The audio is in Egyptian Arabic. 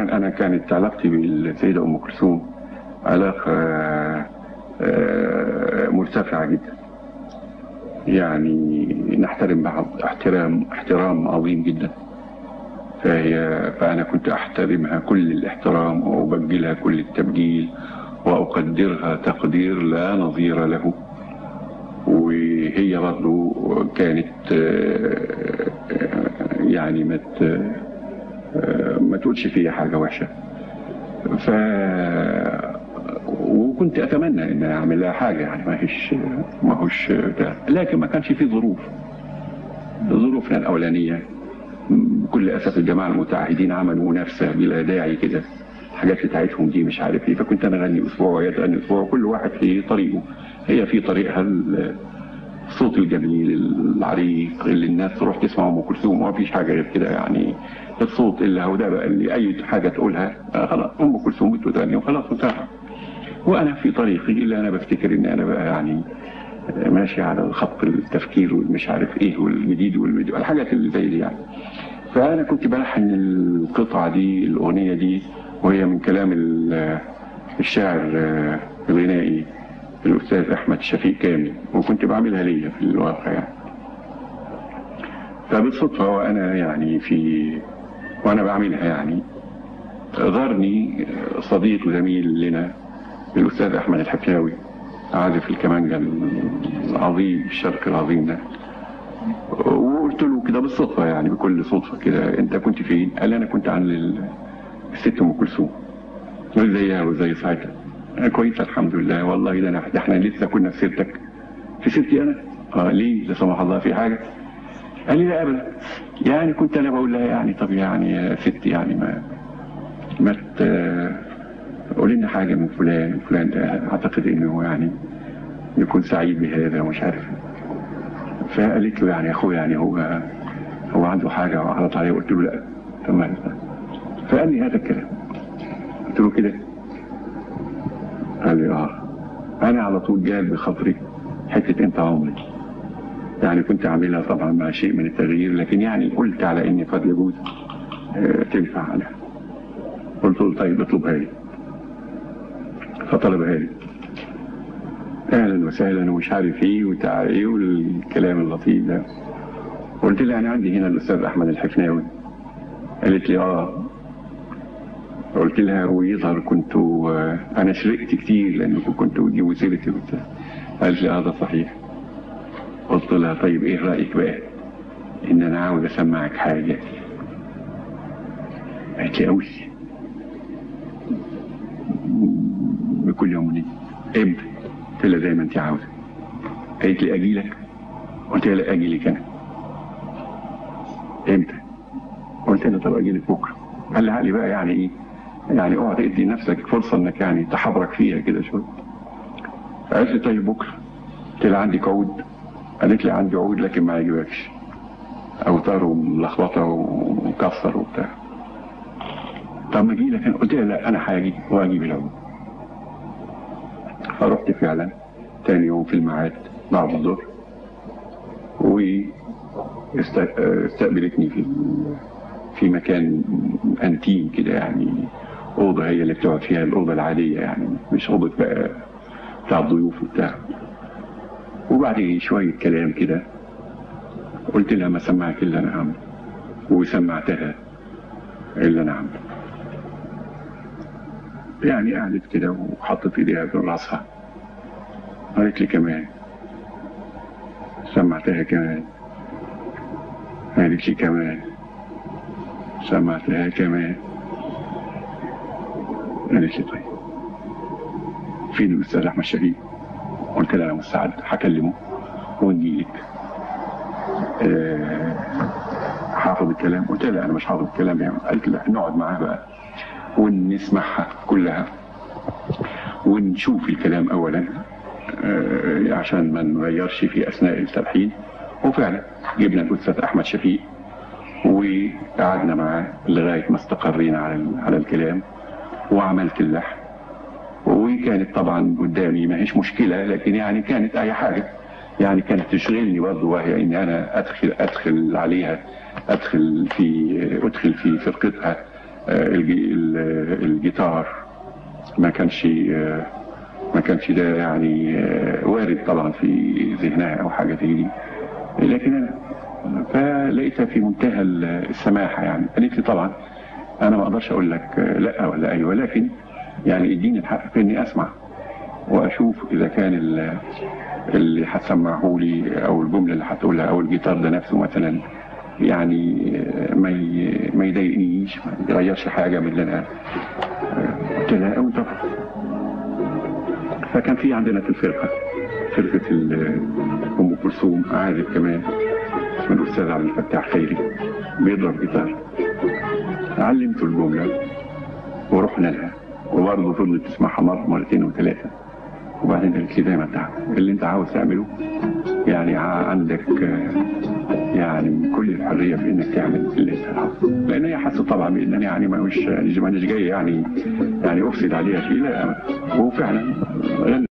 اولا انا كانت علاقتي بالسيده ام كلثوم علاقه آه، مرتفعه جدا يعني نحترم بعض احترام احترام عظيم جدا فهي فانا كنت احترمها كل الاحترام وابجلها كل التبجيل واقدرها تقدير لا نظير له وهي برضه كانت آه، آه، يعني ما ت- آه، ما تقولش فيها حاجه وحشه ف وكنت اتمنى ان اعمل لها حاجه يعني ما هيش ما هوش ده. لكن ما كانش في ظروف ظروفنا الاولانيه بكل اسف الجماعه المتعهدين عملوا منافسه بلا داعي كده الحاجات بتاعتهم دي مش عارف ايه فكنت انا اغني اسبوع وهي تغني اسبوع كل واحد في طريقه هي في طريقها ال- الصوت الجميل العريق اللي الناس تروح تسمع ام كلثوم وما فيش حاجه غير كده يعني الصوت اللي هو ده بقى اللي اي حاجه تقولها آه خلاص ام كلثوم بتغني وخلاص انتهى وانا في طريقي اللي انا بفتكر ان انا بقى يعني ماشي على خط التفكير والمش عارف ايه والجديد والفيديو الحاجات اللي زي دي يعني فانا كنت بلحن القطعه دي الاغنيه دي وهي من كلام ال- الشاعر آه، الغنائي الاستاذ احمد شفيق كامل وكنت بعملها ليا في الواقع يعني فبالصدفه وانا يعني في وانا بعملها يعني زارني صديق وزميل لنا الاستاذ احمد الحكاوي عازف الكمانجا العظيم الشرق العظيم ده وقلت له كده بالصدفه يعني بكل صدفه كده انت كنت فين؟ قال لي انا كنت عند ال- الست ام كلثوم قلت زيها وزي ساعتها انا كويس الحمد لله والله ده أنا- ده احنا لسه كنا في سيرتك في سيرتي انا؟ اه ليه؟ لا سمح الله في حاجه؟ قال لي لا ابدا يعني كنت انا بقول لها يعني طب يعني يا ستي يعني ما ما ت- قولي لنا حاجه من فلان فلان ده اعتقد انه يعني يكون سعيد بهذا ومش عارف فقالت له يعني يا اخويا يعني هو هو عنده حاجه وعرضت عليه قلت له لا تمام فقال لي هذا الكلام قلت له كده قال لي اه انا على طول جاب بخاطري حته انت عمري يعني كنت عاملها طبعا مع شيء من التغيير لكن يعني قلت على اني قد يجوز آه، تنفع عنها قلت له طيب اطلبها لي فطلبها لي اهلا وسهلا ومش عارف ايه وتعالى ايه والكلام اللطيف ده قلت لها انا عندي هنا الاستاذ احمد الحفناوي قالت لي اه قلت لها ويظهر كنت آه، انا شرقت كتير لانكم كنتوا تجيبوا سيرتي وبتاع قالت لي هذا صحيح قلت لها طيب ايه رايك بقى ان انا عاوز اسمعك حاجه قالت لي قوي بكل يوم وليله امتى قلت لها زي ما انت عاوزه قالت لي اجي لك قلت لها لا اجي لك انا امتى قلت لها طب اجي لك بكره قال لي عقلي بقى يعني ايه يعني اقعد ادي نفسك فرصه انك يعني تحبرك فيها كده شويه قالت لي طيب بكره قلت لها عندك عود قالت لي عندي عود لكن ما يعجبكش اوتار وملخبطه ومكسر وبتاع طب ما اجي لك أنا. قلت لها لا انا هاجي واجيب العود فرحت فعلا تاني يوم في الميعاد بعد الظهر واستقبلتني في في مكان انتيم كده يعني اوضه هي اللي بتقعد فيها الاوضه العاديه يعني مش اوضه بقى بتاع الضيوف وبتاع وبعد شويه كلام كده قلت لها ما سمعك اللي انا عامله وسمعتها اللي انا عامله يعني قعدت كده وحطت ايديها في راسها قالت لي كمان سمعتها كمان قالت لي كمان سمعتها كمان قالت لي طيب فين الاستاذ احمد شفيق قلت لها انا مستعد هكلمه ونجي لك آه، حافظ الكلام قلت لها انا مش حافظ الكلام يعني قالت لا نقعد معاه بقى ونسمعها كلها ونشوف الكلام اولا آه، عشان ما نغيرش في اثناء التلحين وفعلا جبنا الاستاذ احمد شفيق وقعدنا معاه لغايه ما استقرينا على ال- على الكلام وعملت اللحن وكانت طبعا قدامي ما هيش مشكله لكن يعني كانت اي حاجه يعني كانت تشغلني برضه وهي ان انا ادخل ادخل عليها ادخل في ادخل في فرقتها آه، الجي- ال- الجيتار ما كانش آه، ما كانش ده يعني آه، وارد طبعا في ذهنها او حاجه زي دي لكن انا فلقيتها في منتهى ال- السماحه يعني قالت لي طبعا انا ما اقدرش اقول لك آه، لا ولا ايوه ولكن يعني اديني الحق في اني اسمع واشوف اذا كان ال- اللي هتسمعه لي او الجمله اللي هتقولها او الجيتار ده نفسه مثلا يعني آه، ما ي- ما يضايقنيش ما يغيرش حاجه من اللي انا آه، قلت لها أو طبعا فكان في عندنا في الفرقه فرقه ال- ام كلثوم عازف كمان اسمه الاستاذ عبد الفتاح خيري بيضرب جيتار علمته الجمله ورحنا لها وبرضه فضلت تسمعها مرة مرتين وثلاثة وبعدين قالت لي دايما تعال اللي انت عاوز تعمله يعني ع- عندك آه، يعني كل الحرية في انك تعمل اللي انت عاوزه لان هي حاسة طبعا بان انا يعني ما مش مش جاي يعني يعني افسد عليها شيء لا وفعلا غنى